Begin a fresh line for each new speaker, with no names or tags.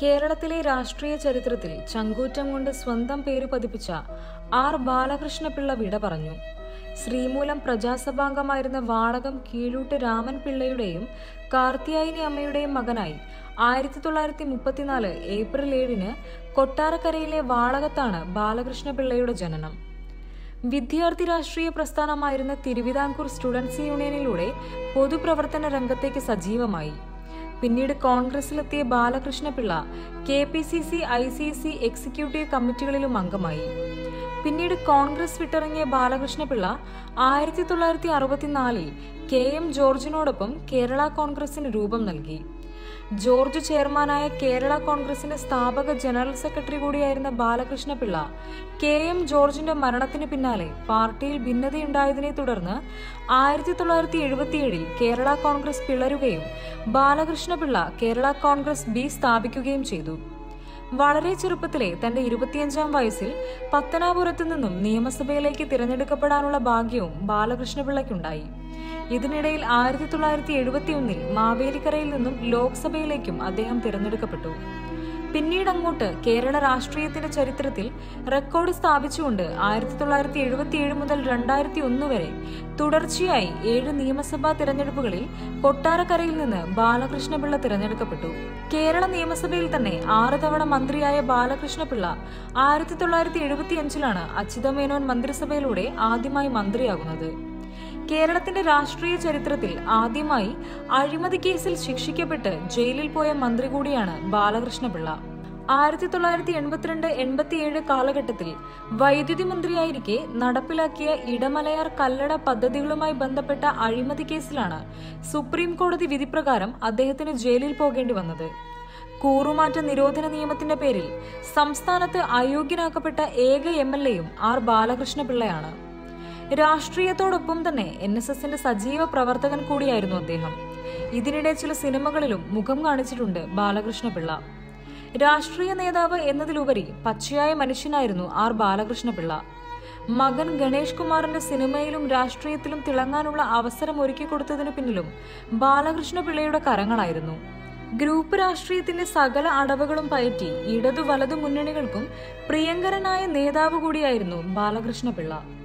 കേരളത്തിലെ രാഷ്ട്രീയ ചരിത്രത്തിൽ ചങ്കൂറ്റം കൊണ്ട് സ്വന്തം പേര് പതിപ്പിച്ച ആർ ബാലകൃഷ്ണപിള്ള വിട പറഞ്ഞു ശ്രീമൂലം പ്രജാസഭാംഗമായിരുന്ന വാളകം കീഴൂട്ട് രാമൻ പിള്ളയുടെയും കാർത്തിയായിനി അമ്മയുടെയും മകനായി ആയിരത്തി തൊള്ളായിരത്തി മുപ്പത്തിനാല് ഏപ്രിൽ ഏഴിന് കൊട്ടാരക്കരയിലെ വാളകത്താണ് ബാലകൃഷ്ണപിള്ളയുടെ ജനനം വിദ്യാർത്ഥി രാഷ്ട്രീയ പ്രസ്ഥാനമായിരുന്ന തിരുവിതാംകൂർ സ്റ്റുഡൻസ് യൂണിയനിലൂടെ പൊതുപ്രവർത്തന രംഗത്തേക്ക് സജീവമായി പിന്നീട് കോൺഗ്രസിലെത്തിയ Balakrishna Pillai K P C C I C C executive കമ്മിറ്റികളിലും അംഗമായി പിന്നീട് കോൺഗ്രസ് വിട്ടിറങ്ങിയ ബാലകൃഷ്ണപിള്ള ആയിരത്തി തൊള്ളായിരത്തി അറുപത്തിനാലിൽ കെ എം ജോർജിനോടൊപ്പം കേരള കോൺഗ്രസിന് രൂപം നൽകി ജോർജ് ചെയർമാനായ കേരള കോൺഗ്രസിന്റെ സ്ഥാപക ജനറൽ സെക്രട്ടറി കൂടിയായിരുന്ന ബാലകൃഷ്ണപിള്ള കെ എം ജോർജിന്റെ മരണത്തിന് പിന്നാലെ പാർട്ടിയിൽ ഭിന്നതയുണ്ടായതിനെ തുടർന്ന് ആയിരത്തി തൊള്ളായിരത്തി എഴുപത്തിയേഴിൽ കേരള കോൺഗ്രസ് പിളരുകയും ബാലകൃഷ്ണപിള്ള കേരള കോൺഗ്രസ് ബി സ്ഥാപിക്കുകയും ചെയ്തു വളരെ ചെറുപ്പത്തിലെ തന്റെ ഇരുപത്തിയഞ്ചാം വയസ്സിൽ പത്തനാപുരത്തു നിന്നും നിയമസഭയിലേക്ക് തിരഞ്ഞെടുക്കപ്പെടാനുള്ള ഭാഗ്യവും ബാലകൃഷ്ണപിള്ളയ്ക്കുണ്ടായി ഇതിനിടയിൽ ആയിരത്തി തൊള്ളായിരത്തി എഴുപത്തിയൊന്നിൽ മാവേലിക്കരയിൽ നിന്നും ലോക്സഭയിലേക്കും അദ്ദേഹം തിരഞ്ഞെടുക്കപ്പെട്ടു പിന്നീട് അങ്ങോട്ട് കേരള രാഷ്ട്രീയത്തിന്റെ ചരിത്രത്തിൽ റെക്കോർഡ് സ്ഥാപിച്ചുകൊണ്ട് ആയിരത്തി തൊള്ളായിരത്തി എഴുപത്തിയേഴ് മുതൽ രണ്ടായിരത്തി ഒന്ന് വരെ തുടർച്ചയായി ഏഴ് നിയമസഭാ തിരഞ്ഞെടുപ്പുകളിൽ കൊട്ടാരക്കരയിൽ നിന്ന് ബാലകൃഷ്ണപിള്ള തിരഞ്ഞെടുക്കപ്പെട്ടു കേരള നിയമസഭയിൽ തന്നെ ആറ് തവണ മന്ത്രിയായ ബാലകൃഷ്ണപിള്ള ആയിരത്തി തൊള്ളായിരത്തി എഴുപത്തിയഞ്ചിലാണ് അച്യുതമേനോൻ മന്ത്രിസഭയിലൂടെ ആദ്യമായി മന്ത്രിയാകുന്നത് കേരളത്തിന്റെ രാഷ്ട്രീയ ചരിത്രത്തിൽ ആദ്യമായി അഴിമതി കേസിൽ ശിക്ഷിക്കപ്പെട്ട് ജയിലിൽ പോയ മന്ത്രി കൂടിയാണ് ബാലകൃഷ്ണപിള്ള ആയിരത്തി തൊള്ളായിരത്തി എൺപത്തിരണ്ട് എൺപത്തിയേഴ് കാലഘട്ടത്തിൽ വൈദ്യുതി മന്ത്രിയായിരിക്കെ നടപ്പിലാക്കിയ ഇടമലയാർ കല്ലട പദ്ധതികളുമായി ബന്ധപ്പെട്ട അഴിമതി കേസിലാണ് സുപ്രീം കോടതി വിധിപ്രകാരം അദ്ദേഹത്തിന് ജയിലിൽ പോകേണ്ടി വന്നത് കൂറുമാറ്റ നിരോധന നിയമത്തിന്റെ പേരിൽ സംസ്ഥാനത്ത് അയോഗ്യനാക്കപ്പെട്ട ഏക എം എൽ എയും ആർ ബാലകൃഷ്ണപിള്ളയാണ് രാഷ്ട്രീയത്തോടൊപ്പം തന്നെ എൻ എസ് എസിന്റെ സജീവ പ്രവർത്തകൻ കൂടിയായിരുന്നു അദ്ദേഹം ഇതിനിടെ ചില സിനിമകളിലും മുഖം കാണിച്ചിട്ടുണ്ട് ബാലകൃഷ്ണപിള്ള രാഷ്ട്രീയ നേതാവ് എന്നതിലുപരി പച്ചയായ മനുഷ്യനായിരുന്നു ആർ ബാലകൃഷ്ണപിള്ള മകൻ ഗണേഷ് കുമാറിന്റെ സിനിമയിലും രാഷ്ട്രീയത്തിലും തിളങ്ങാനുള്ള അവസരം ഒരുക്കി കൊടുത്തതിനു പിന്നിലും ബാലകൃഷ്ണപിള്ളയുടെ കരങ്ങളായിരുന്നു ഗ്രൂപ്പ് രാഷ്ട്രീയത്തിന്റെ സകല അടവുകളും പയറ്റി ഇടതു വലതു മുന്നണികൾക്കും പ്രിയങ്കരനായ നേതാവ് കൂടിയായിരുന്നു ബാലകൃഷ്ണപിള്ള